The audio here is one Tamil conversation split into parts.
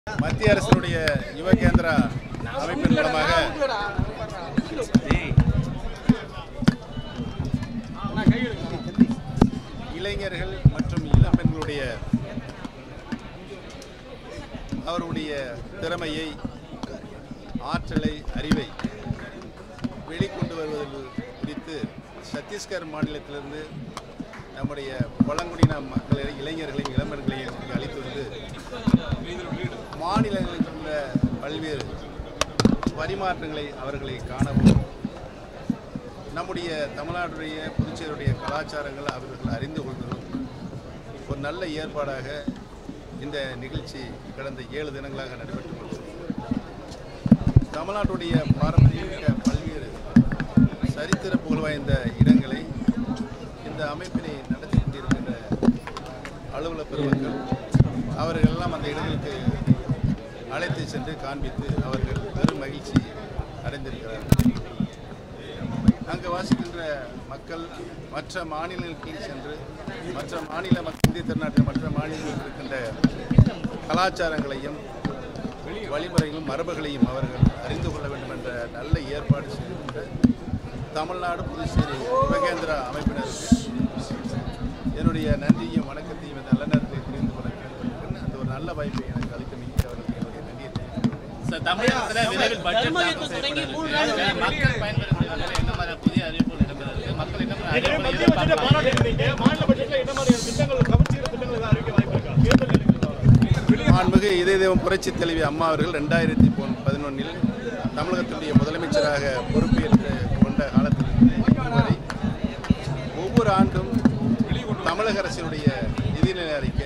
மத்திய அரசினுடைய யுவ கேந்திரா அமைப்பின் மூலமாக இளைஞர்கள் மற்றும் இளம் பெண்களுடைய அவருடைய திறமையை ஆற்றலை அறிவை வெளிக்கொண்டு வருவது குறித்து சத்தீஸ்கர் மாநிலத்திலிருந்து நம்முடைய பழங்குடியின மக்களை இளைஞர்களையும் இளம்பெண்களையும் இங்கு அழைத்து வந்து மாநிலங்களில் உள்ள பல்வேறு பரிமாற்றங்களை அவர்களை காணவும் நம்முடைய தமிழ்நாடுடைய புதுச்சேரியுடைய கலாச்சாரங்கள் அவர்கள் அறிந்து கொள்வதும் ஒரு நல்ல ஏற்பாடாக இந்த நிகழ்ச்சி கடந்த ஏழு தினங்களாக நடைபெற்று கொண்டிருக்கிறது தமிழ்நாட்டுடைய பாரம்பரிய பல்வேறு சரித்திர புகழ் வாய்ந்த இடங்களை இந்த அமைப்பினை நடத்தி கொண்டிருக்கின்ற அலுவலர் பெருமக்கள் அவர்கள் எல்லாம் அந்த இடங்களுக்கு அழைத்து சென்று காண்பித்து அவர்கள் பெரும் மகிழ்ச்சி அடைந்திருக்கிறார்கள் அங்கு வாசிக்கின்ற மக்கள் மற்ற மாநிலங்களுக்கு சென்று மற்ற மாநில மக்கள் இந்திய திருநாட்டில் மற்ற மாநிலங்களில் இருக்கின்ற கலாச்சாரங்களையும் வழிமுறைகளும் மரபுகளையும் அவர்கள் அறிந்து கொள்ள வேண்டும் என்ற நல்ல ஏற்பாடு செய்திருக்கின்ற தமிழ்நாடு புதுச்சேரி யுவகேந்திரா அமைப்பினருக்கு என்னுடைய நன்றியும் வணக்கத்தையும் இந்த நல்ல நேரத்தில் புரிந்து கொள்ள கேட்டுக்கொள்கிறேன் அந்த ஒரு நல்ல வாய்ப்பை எனக்கு அளித்தமைக்கு அவர்களுக்கு என்னுடைய நன்றியை தெரிவித்துக் சார், தமிழகத்துல விரைவில் பட்ஜெட் தாக்கல் செய்யப்பட இருக்கு. மக்கள் பயன்பெறும் வகையில் என்ன மாதிரி புதிய அறிவிப்புகள் இடம்பெற இருக்கு? மக்கள் என்ன மாதிரி ஏற்கனவே அறிவிப்புகள் மத்திய பட்ஜெட்டை எதிர்பார்க்கறாங்க? பாராட்டி இருந்தீங்க. மாநில பட்ஜெட்ல என்ன மாதிரியான திட்டங்கள் கவர்ச்சியிற திட்டங்கள் ஏதாவது அறிவிக்க வாய்ப்பு இருக்கா? தேர்தல் நெருங்குது. மாண்புமிகு இதய தெய்வம் புரட்சி தலைவி அம்மா அவர்கள் ரெண்டாயிரத்தி பதினொன்னில் தமிழகத்தினுடைய முதலமைச்சராக பொறுப்பேற்று கொண்ட காலத்திலிருந்து வரை ஒவ்வொரு ஆண்டும் தமிழக அரசினுடைய நிதிநிலை அறிக்கை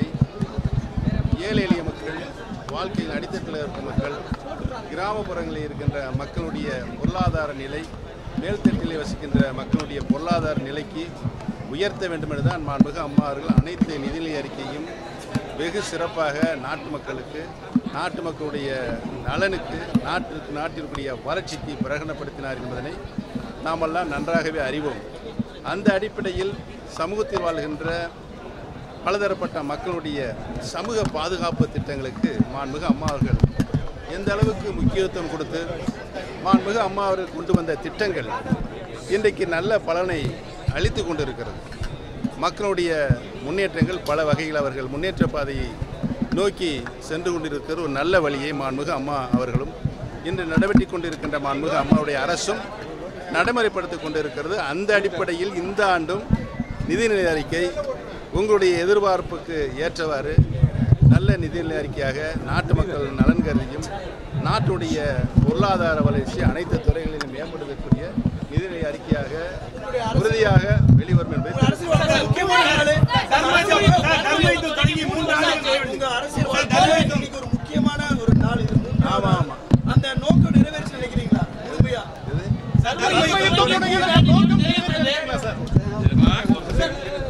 ஏழை எளிய மக்கள் வாழ்க்கையில் அடித்தட்டில் இருக்கும் மக்கள் கிராமப்புறங்களில் இருக்கின்ற மக்களுடைய பொருளாதார நிலை மேல்தட்டிலே வசிக்கின்ற மக்களுடைய பொருளாதார நிலைக்கு உயர்த்த வேண்டும் என்றுதான் மாண்புமிகு அம்மா அவர்கள் அனைத்து நிதிநிலை அறிக்கையும் வெகு சிறப்பாக நாட்டு மக்களுக்கு நாட்டு மக்களுடைய நலனுக்கு நாட்டிற்கு நாட்டிற்குரிய வளர்ச்சிக்கு பிரகடனப்படுத்தினார் என்பதனை நாமெல்லாம் நன்றாகவே அறிவோம் அந்த அடிப்படையில் சமூகத்தில் வாழ்கின்ற பலதரப்பட்ட மக்களுடைய சமூக பாதுகாப்பு திட்டங்களுக்கு மாண்புமிகு அம்மா அவர்கள் எந்த அளவுக்கு முக்கியத்துவம் கொடுத்து மாண்புமிகு அம்மா அவர்கள் கொண்டு வந்த திட்டங்கள் இன்றைக்கு நல்ல பலனை அளித்து கொண்டிருக்கிறது மக்களுடைய முன்னேற்றங்கள் பல வகையில் அவர்கள் முன்னேற்ற பாதையை நோக்கி சென்று கொண்டிருக்கிற ஒரு நல்ல வழியை மாண்புமிகு அம்மா அவர்களும் இன்று நடைபெற்று கொண்டிருக்கின்ற மாண்புமிகு அம்மாவுடைய அரசும் நடைமுறைப்படுத்திக் கொண்டிருக்கிறது அந்த அடிப்படையில் இந்த ஆண்டும் நிதிநிலை அறிக்கை உங்களுடைய எதிர்பார்ப்புக்கு ஏற்றவாறு நல்ல நிதிநிலை அறிக்கையாக நாட்டு மக்கள் நலன் கருதியும் நாட்டுடைய பொருளாதார வளர்ச்சி அனைத்து துறைகளிலும் மேம்படுத்தக்கூடிய நிதிநிலை அறிக்கையாக உறுதியாக வெளிவரும் என்பதை தெரிவித்துக் தர்மயுத்தம் தொடங்கி மூன்று ஆண்டுகள் உங்க அரசியல் வாழ்க்கையில இன்னைக்கு ஒரு முக்கியமான ஒரு நாள் இது மூன்று ஆமா, ஆமா. அந்த நோக்கம் நிறைவேற்றி நினைக்கிறீங்களா முழுமையா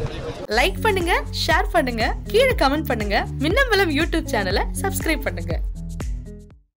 லைக் பண்ணுங்க ஷேர் பண்ணுங்க கீழே கமெண்ட் பண்ணுங்க மின்னம்பலம் யூடியூப் சேனலை சப்ஸ்கிரைப் பண்ணுங்க